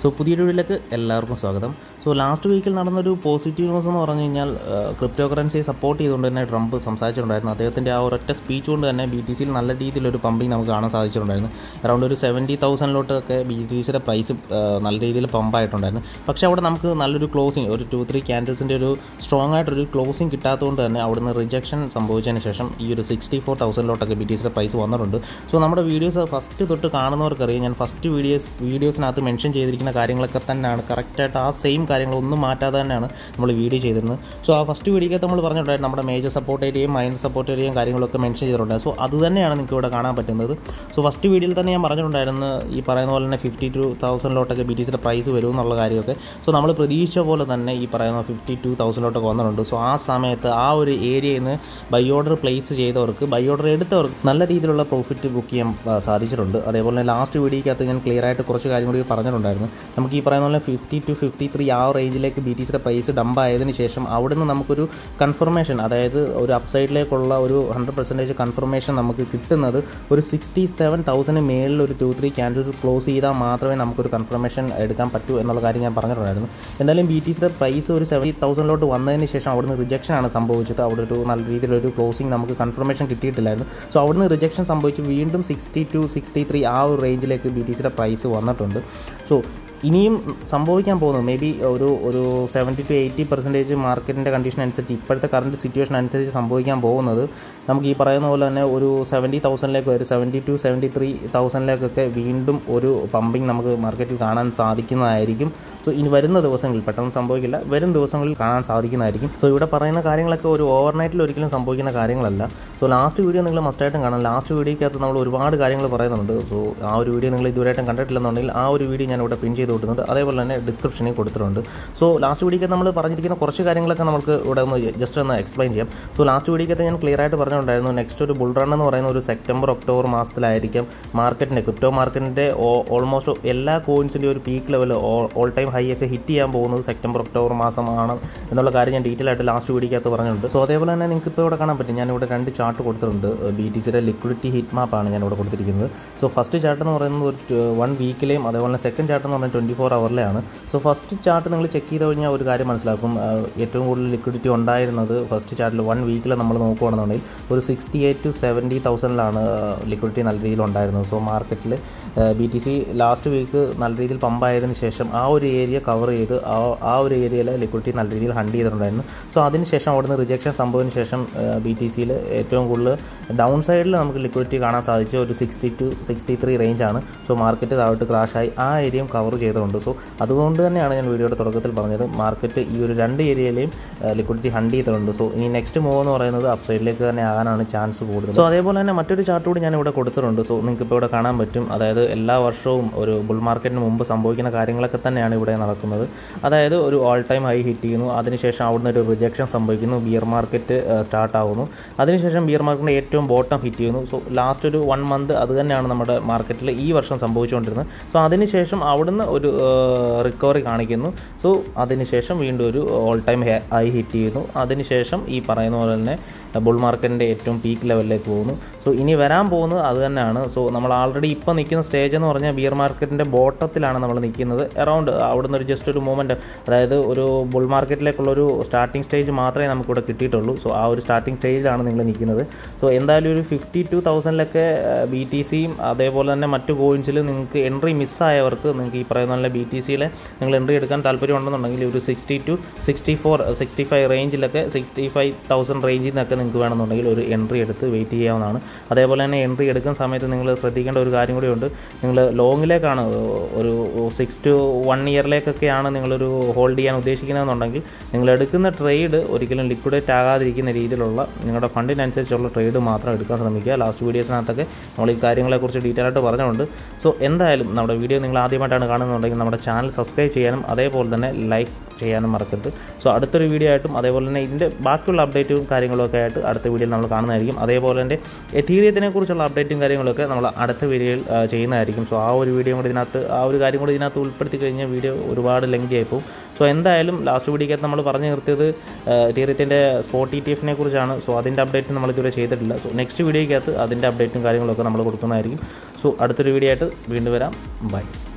so പുതിയൊരു വീഡിയോയിലേക്ക് എല്ലാവർക്കും സ്വാഗതം സോ ലാസ്റ്റ് വീക്കിൽ നടന്നൊരു പോസിറ്റീവ് ന്യൂസ് എന്ന് പറഞ്ഞു കഴിഞ്ഞാൽ ക്രിപ്റ്റോ കറൻസിയെ സപ്പോർട്ട് ചെയ്തുകൊണ്ട് തന്നെ ട്രംപ് സംസാരിച്ചിട്ടുണ്ടായിരുന്നു അദ്ദേഹത്തിൻ്റെ ആ ഒരൊറ്റ സ്പീച്ച് കൊണ്ട് തന്നെ ബി ടി സിയിൽ നല്ല രീതിയിലൊരു പമ്പിങ് നമുക്ക് കാണാൻ സാധിച്ചിട്ടുണ്ടായിരുന്നു അറൗണ്ട് ഒരു സെവൻറ്റി തൗസൻഡിലോട്ടൊക്കെ ബി ടി സിയുടെ പ്രൈസ് നല്ല രീതിയിൽ പമ്പായിട്ടുണ്ടായിരുന്നു പക്ഷേ അവിടെ നമുക്ക് നല്ലൊരു ക്ലോസിങ് ഒരു ടു ത്രീ ക്യാൻഡിൽസിൻ്റെ ഒരു സ്ട്രോങ് ആയിട്ടൊരു ക്ലോസിങ് കിട്ടാത്തതുകൊണ്ട് തന്നെ അവിടുന്ന് റിജക്ഷൻ സംഭവിച്ചതിന് ശേഷം ഈ ഒരു സിക്സ്റ്റി ഫോർ തൗസൻഡിലോട്ടൊക്കെ ബി ടി സിയുടെ പ്രൈസ് വന്നിട്ടുണ്ട് സോ നമ്മുടെ വീഡിയോസ് ഫസ്റ്റ് തൊട്ട് കാണുന്നവർക്കറിയാം ഞാൻ ഫസ്റ്റ് വീഡിയോസ് വീഡിയോസിനകത്ത് മെൻഷൻ ചെയ്തിരിക്കുന്ന കാര്യങ്ങളൊക്കെ തന്നെയാണ് കറക്റ്റായിട്ട് ആ സെയിം കാര്യങ്ങളൊന്നും മാറ്റാതെ തന്നെയാണ് നമ്മൾ വീഡിയോ ചെയ്തിരുന്നത് സോ ആ ഫസ്റ്റ് വീഡിയോക്കകത്ത് നമ്മൾ പറഞ്ഞിട്ടുണ്ടായിരുന്നു നമ്മുടെ മേജർ സപ്പോർട്ട് ഏരിയയും മൈനർ സപ്പോർട്ട് ഏരിയയും കാര്യങ്ങളൊക്കെ മെൻഷൻ ചെയ്തിട്ടുണ്ട് സോ അത് തന്നെയാണ് നിങ്ങൾക്ക് ഇവിടെ കാണാൻ പറ്റുന്നത് സോ ഫസ്റ്റ് വീഡിയോയിൽ തന്നെ ഞാൻ പറഞ്ഞിട്ടുണ്ടായിരുന്നു ഈ പറയുന്ന പോലെ തന്നെ ഫിഫ്റ്റി ടു തൗസൻഡിലോട്ടൊക്കെ ബി ടി സിയുടെ പ്രൈസ് വരും എന്നുള്ള കാര്യമൊക്കെ സോ നമ്മൾ പ്രതീക്ഷിച്ച പോലെ തന്നെ ഈ പറയുന്ന ഫിഫ്റ്റി ടു തൗസൻഡിലോട്ടൊക്കെ വന്നിട്ടുണ്ട് സോ ആ സമയത്ത് ആ ഒരു ഏരിയയിൽ നിന്ന് ബൈ ഓർഡർ പ്ലേസ് ചെയ്തവർക്ക് ബൈ ഓർഡർ എടുത്തവർക്ക് നല്ല രീതിയിലുള്ള പ്രോഫിറ്റ് ബുക്ക് ചെയ്യാൻ ആ, സാധിച്ചിട്ടുണ്ട് അതേപോലെ തന്നെ ലാസ്റ്റ് വീഡിയോക്കകത്ത് ഞാൻ ക്ലിയർ ആയിട്ട് കുറച്ച് കാര്യം കൂടി പറഞ്ഞിട്ടുണ്ടായിരുന്നു നമുക്ക് ഈ പറയുന്ന പോലെ ഫിഫ്റ്റി ടു ഫിഫ്റ്റി ത്രീ ആ റേഞ്ചിലേക്ക് ബി ടി സിയുടെ പ്രൈസ് ഡംപ് ആയതിനു ശേഷം അവിടുന്ന് നമുക്കൊരു കൺഫർമേഷൻ അതായത് ഒരു അപ്സൈഡിലേക്കുള്ള ഒരു ഹൺഡ്രഡ് പെർസെൻറ്റേജ് കൺഫർമേഷൻ നമുക്ക് കിട്ടുന്നത് ഒരു സിക്സ്റ്റി സെവൻ തൗസൻഡ് മേളിൽ ഒരു ടു ത്രീ ക്യാൻഡിൽസ് ക്ലോസ് ചെയ്താൽ മാത്രമേ നമുക്കൊരു കൺഫർമേഷൻ എടുക്കാൻ പറ്റൂ എന്നുള്ള കാര്യം ഞാൻ പറഞ്ഞിട്ടുണ്ടായിരുന്നു എന്തായാലും ബി ടി സിയുടെ പ്രൈസ് ഒരു സെവൻറ്റി തൗസൻഡിലോട്ട് വന്നതിന് ശേഷം അവിടുന്ന് റിജക്ഷൻ ആണ് സംഭവിച്ചത് അവിടെ ഒരു നല്ല രീതിയിലൊരു ക്ലോസിങ് നമുക്ക് കൺഫർമേഷൻ കിട്ടിയിട്ടില്ലായിരുന്നു സോ അവിടുന്ന് റിജക്ഷൻ സംഭവിച്ച് വീണ്ടും സിക്സ്റ്റി ടു സിക്സ്റ്റി ത്രീ ആ ഒരു റേഞ്ചിലേക്ക് ബി ടി സിയുടെ പ്രൈസ് വന്നിട്ടുണ്ട് സോ ഇനിയും സംഭവിക്കാൻ പോകുന്നത് മേ ബി ഒരു ഒരു സെവൻറ്റി ടു എയ്റ്റി പെർസെൻറ്റേജ് മാർക്കറ്റിൻ്റെ കണ്ടീഷൻ അനുസരിച്ച് ഇപ്പോഴത്തെ കറണ്ട് സിറ്റുവേഷൻ അനുസരിച്ച് സംഭവിക്കാൻ പോകുന്നത് നമുക്ക് ഈ പറയുന്ന പോലെ തന്നെ ഒരു സെവൻറ്റി തൗസൻഡിലേക്ക് ഒരു സെവൻറ്റി ടു സെവൻറ്റി ത്രീ തൗസൻഡിലേക്കൊക്കെ വീണ്ടും ഒരു പമ്പിങ് നമുക്ക് മാർക്കറ്റിൽ കാണാൻ സാധിക്കുന്നതായിരിക്കും സോ ഇനി വരുന്ന ദിവസങ്ങളിൽ പെട്ടെന്ന് സംഭവിക്കില്ല വരും ദിവസങ്ങളിൽ കാണാൻ സാധിക്കുന്നതായിരിക്കും സോ ഇവിടെ പറയുന്ന കാര്യങ്ങളൊക്കെ ഒരു ഓവർനൈറ്റിൽ ഒരിക്കലും സംഭവിക്കുന്ന കാര്യങ്ങളല്ല സോ ലാസ്റ്റ് വീഡിയോ നിങ്ങൾ മസ്റ്റായിട്ടും കാണാം ലാസ്റ്റ് വീഡിയോക്കകത്ത് നമ്മൾ ഒരുപാട് കാര്യങ്ങൾ പറയുന്നുണ്ട് സോ ആ ഒരു വീഡിയോ നിങ്ങൾ ഇതുവരെയായിട്ടും കണ്ടിട്ടില്ലെന്നുണ്ടെങ്കിൽ ആ ഒരു വീഡിയോ ഞാൻ ഇവിടെ പിൻ ചെയ്ത് കൊടുക്കുന്നുണ്ട് അതേപോലെ തന്നെ ഡിസ്ക്രിപ്ഷനിൽ കൊടുത്തിട്ടുണ്ട് സോ ലാസ്റ്റ് വീഡിയോക്കകത്ത് നമ്മൾ പറഞ്ഞിരിക്കുന്ന കുറച്ച് കാര്യങ്ങളൊക്കെ നമുക്ക് ഇവിടെ ഒന്ന് ജസ്റ്റ് ഒന്ന് എക്സ്പ്ലെയിൻ ചെയ്യാം സോ ലാസ്റ്റ് വീഡിയോക്കകത്ത് ഞാൻ ക്ലിയർ ആയിട്ട് പറഞ്ഞിട്ടുണ്ടായിരുന്നു നെക്സ്റ്റ് ഒരു ബുൾ റൺ എന്ന് പറയുന്ന ഒരു സെപ്റ്റംബർ ഒക്ടോബർ മാസത്തിലായിരിക്കും മാർക്കറ്റിൻ്റെ ക്രിപ്റ്റോ മാർക്കറ്റിൻ്റെ ഓൾമോസ്റ്റ് എല്ലാ കോയിൻസിൻ്റെ ഒരു peak level all time high ഒക്കെ ഹിറ്റ് ചെയ്യാൻ പോകുന്നത് സെപ്റ്റംബർ ഒക്ടോബർ മാസമാണ് എന്നുള്ള കാര്യം ഞാൻ ഡീറ്റെയിൽ ആയിട്ട് ലാസ്റ്റ് വീഡിയോക്കകത്ത് പറഞ്ഞിട്ടുണ്ട് സോ അതേപോലെ തന്നെ നിങ്ങൾക്ക് ഇപ്പോൾ ഇവിടെ കാണാൻ പറ്റും ഞാനിവിടെ രണ്ട് ചാർട്ട് കൊടുത്തിട്ടുണ്ട് ബി ടി സിയുടെ ലിക്വിഡിറ്റി ഹിറ്റ് മാപ്പാണ് ഞാൻ ഇവിടെ കൊടുത്തിരിക്കുന്നത് സോ ഫസ്റ്റ് ചാർട്ട് എന്ന് പറയുന്നത് ഒരു വൺ വീക്കിലെയും അതേപോലെ തന്നെ സെക്കൻഡ് ചാർട്ട് എന്ന് പറഞ്ഞാൽ ട്വൻറ്റി ഫോർ അവറിലെയാണ് സോ ഫസ്റ്റ് ചാർട്ട് നിങ്ങൾ ചെക്ക് ചെയ്ത് കഴിഞ്ഞാൽ ഒരു കാര്യം മനസ്സിലാക്കും ആ, ഏറ്റവും കൂടുതൽ ലിക്വിഡിറ്റി ഉണ്ടായിരുന്നത് ഫസ്റ്റ് ചാർട്ടിൽ വൺ വീക്കിൽ നമ്മൾ നോക്കുകയാണെന്നുണ്ടെങ്കിൽ ഒരു സിക്സ്റ്റി എയ്റ്റ് ടു സെവൻറ്റി തൗസൻഡിലാണ് ലിക്വിഡിറ്റി നല്ല രീതിയിൽ ഉണ്ടായിരുന്നത് സോ മാർക്കറ്റിൽ B T C last week നല്ല രീതിയിൽ പമ്പായതിനു ശേഷം ആ ഒരു ഏരിയ കവർ ചെയ്ത് ആ ആ ഒരു ഏരിയയിൽ ലിക്വിഡിറ്റി നല്ല രീതിയിൽ ഹണ്ട് ചെയ്തിട്ടുണ്ടായിരുന്നു സോ അതിനുശേഷം അവിടുന്ന് റിജക്ഷൻ സംഭവത്തിന് ശേഷം ബി ടി സിയിൽ ഏറ്റവും കൂടുതൽ ഡൗൺ സൈഡിൽ നമുക്ക് ലിക്വിഡിറ്റി കാണാൻ സാധിച്ച ഒരു സിക്സ്റ്റി ടു സിക്സ്റ്റി ത്രീ റേഞ്ചാണ് സോ മാർക്കറ്റ് താഴോട്ട് ക്രാഷായി ആ ഏരിയയും കവർ ചെയ്തിട്ടുണ്ട് സോ അതുകൊണ്ട് തന്നെയാണ് ഞാൻ വീഡിയോയുടെ തുടക്കത്തിൽ പറഞ്ഞത് മാർക്കറ്റ് ഈ ഒരു രണ്ട് ഏരിയയിലെയും ലിക്വിഡിറ്റി ഹണ്ട് ചെയ്തിട്ടുണ്ട് സോ ഇനി നെക്സ്റ്റ് മൂവ് എന്ന് പറയുന്നത് അപ്പ് സൈഡിലേക്ക് തന്നെ ആകാനാണ് ചാൻസ് കൂടുതൽ സോ അതേപോലെ തന്നെ മറ്റൊരു ചാർട്ട് കൂടി ഞാൻ ഇവിടെ കൊടുത്തിട്ടുണ്ട് സോ നിങ്ങൾക്ക് ഇപ്പോൾ ഇവിടെ കാണാൻ പറ്റും അതായത് എല്ലാ വർഷവും ഒരു ബുൾ മാർക്കറ്റിന് മുമ്പ് സംഭവിക്കുന്ന കാര്യങ്ങളൊക്കെ തന്നെയാണ് ഇവിടെ നടക്കുന്നത് അതായത് ഒരു ഓൾ ടൈം ഹൈ ഹിറ്റ് ചെയ്യുന്നു അതിനുശേഷം അവിടുന്ന് ഒരു റിജക്ഷൻ സംഭവിക്കുന്നു ബിയർ മാർക്കറ്റ് സ്റ്റാർട്ട് ആവുന്നു അതിനുശേഷം ബിയർ മാർക്കറ്റിൻ്റെ ഏറ്റവും ബോട്ടം ഹിറ്റ് ചെയ്യുന്നു സോ ലാസ്റ്റ് ഒരു വൺ മന്ത് അത് തന്നെയാണ് നമ്മുടെ മാർക്കറ്റിൽ ഈ വർഷം സംഭവിച്ചുകൊണ്ടിരുന്നത് സോ അതിനുശേഷം അവിടുന്ന് ഒരു റിക്കവറി കാണിക്കുന്നു സോ അതിനുശേഷം വീണ്ടും ഒരു ഓൾ ടൈം ഹൈ ഹിറ്റ് ചെയ്യുന്നു അതിനുശേഷം ഈ പറയുന്ന പോലെ തന്നെ ബുൾ മാർക്കറ്റിൻ്റെ ഏറ്റവും പീക്ക് ലെവലിലേക്ക് പോകുന്നു സോ ഇനി വരാൻ പോകുന്നത് അത് തന്നെയാണ് സോ നമ്മൾ ആൾറെഡി ഇപ്പോൾ നിൽക്കുന്ന സ്റ്റേജ് എന്ന് പറഞ്ഞാൽ ബിയർ മാർക്കറ്റിൻ്റെ ബോട്ടത്തിലാണ് നമ്മൾ നിൽക്കുന്നത് അറൗണ്ട് അവിടുന്ന് ഒരു ജസ്റ്റ് ഒരു മൂവ്മെൻറ്റ് അതായത് ഒരു ബുൾ മാർക്കറ്റിലേക്കുള്ള ഒരു സ്റ്റാർട്ടിംഗ് സ്റ്റേജ് മാത്രമേ നമുക്കിവിടെ കിട്ടിയിട്ടുള്ളൂ സോ ആ ഒരു സ്റ്റാർട്ടിംഗ് സ്റ്റേജിലാണ് നിങ്ങൾ നിൽക്കുന്നത് സോ എന്തായാലും ഒരു ഫിഫ്റ്റി ടു തൗസൻഡിലൊക്കെ ബി ടി സിയും അതേപോലെ തന്നെ മറ്റു കോയിൻസിൽ നിങ്ങൾക്ക് എൻട്രി മിസ്സായവർക്ക് നിങ്ങൾക്ക് ഈ പറയുന്ന പോലെ ബി ടി സിയിലെ നിങ്ങൾ എൻട്രി എടുക്കാൻ താല്പര്യം ഉണ്ടെന്നുണ്ടെങ്കിൽ ഒരു sixty two sixty four sixty five റേഞ്ചിലൊക്കെ സിക്സ്റ്റി ഫൈവ് തൗസൻഡ് റേഞ്ചിൽ നിന്നൊക്കെ നിങ്ങൾക്ക് വേണമെന്നുണ്ടെങ്കിൽ ഒരു എൻട്രി എടുത്ത് വെയിറ്റ് ചെയ്യാവുന്നതാണ് അതേപോലെ തന്നെ എൻട്രി എടുക്കുന്ന സമയത്ത് നിങ്ങൾ ശ്രദ്ധിക്കേണ്ട ഒരു കാര്യം കൂടിയുണ്ട് നിങ്ങൾ ലോങ്ങിലേക്കാണ് ഒരു സിക്സ് ടു വൺ ഇയറിലേക്കൊക്കെയാണ് നിങ്ങളൊരു ഹോൾഡ് ചെയ്യാൻ ഉദ്ദേശിക്കുന്നതെന്നുണ്ടെങ്കിൽ നിങ്ങൾ എടുക്കുന്ന ട്രേഡ് ഒരിക്കലും ലിക്വിഡേറ്റ് ആകാതിരിക്കുന്ന രീതിയിലുള്ള നിങ്ങളുടെ ഫണ്ടിനനുസരിച്ചുള്ള ട്രേഡ് മാത്രം എടുക്കാൻ ശ്രമിക്കുക ലാസ്റ്റ് വീഡിയോസിനകത്തൊക്കെ നമ്മൾ ഈ കാര്യങ്ങളെക്കുറിച്ച് ഡീറ്റെയിൽ ആയിട്ട് പറഞ്ഞിട്ടുണ്ട് സോ എന്തായാലും നമ്മുടെ വീഡിയോ നിങ്ങൾ ആദ്യമായിട്ടാണ് കാണുന്നുണ്ടെങ്കിൽ നമ്മുടെ ചാനൽ സബ്സ്ക്രൈബ് ചെയ്യാനും അതേപോലെ തന്നെ ലൈക്ക് ചെയ്യാനും മറക്കരുത് സോ അടുത്തൊരു വീഡിയോ ആയിട്ടും അതേപോലെ തന്നെ ഇതിൻ്റെ ബാക്കിയുള്ള അപ്ഡേറ്റും കാര്യങ്ങളൊക്കെ ആയിട്ട് അടുത്ത വീഡിയോയിൽ നമ്മൾ കാണുന്നതായിരിക്കും അതേപോലെ തന്നെ എഥീരിയത്തിനെ കുറിച്ചുള്ള അപ്ഡേറ്റും കാര്യങ്ങളൊക്കെ നമ്മൾ അടുത്ത വീഡിയോയിൽ ആ, ചെയ്യുന്നതായിരിക്കും സോ ആ ഒരു വീഡിയോ കൂടി ഇതിനകത്ത് ആ ഒരു കാര്യം കൂടി ഇതിനകത്ത് ഉൾപ്പെടുത്തി കഴിഞ്ഞാൽ വീഡിയോ ഒരുപാട് ലെങ്തി ആയിപ്പോവും സോ എന്തായാലും ലാസ്റ്റ് വീഡിയോക്കകത്ത് നമ്മൾ പറഞ്ഞു നിർത്തിയത് എഥീരിയത്തിൻ്റെ സ്പോട്ട് ഇ ടി എഫിനെ കുറിച്ചാണ് സോ അതിൻ്റെ അപ്ഡേറ്റ് നമ്മൾ ഇതുവരെ ചെയ്തിട്ടില്ല സോ നെക്സ്റ്റ് വീഡിയോക്കകത്ത് അതിൻ്റെ അപ്ഡേറ്റും കാര്യങ്ങളൊക്കെ നമ്മൾ കൊടുക്കുന്നതായിരിക്കും സോ അടുത്തൊരു വീഡിയോ ആയിട്ട് വീണ്ടും വരാം ബൈ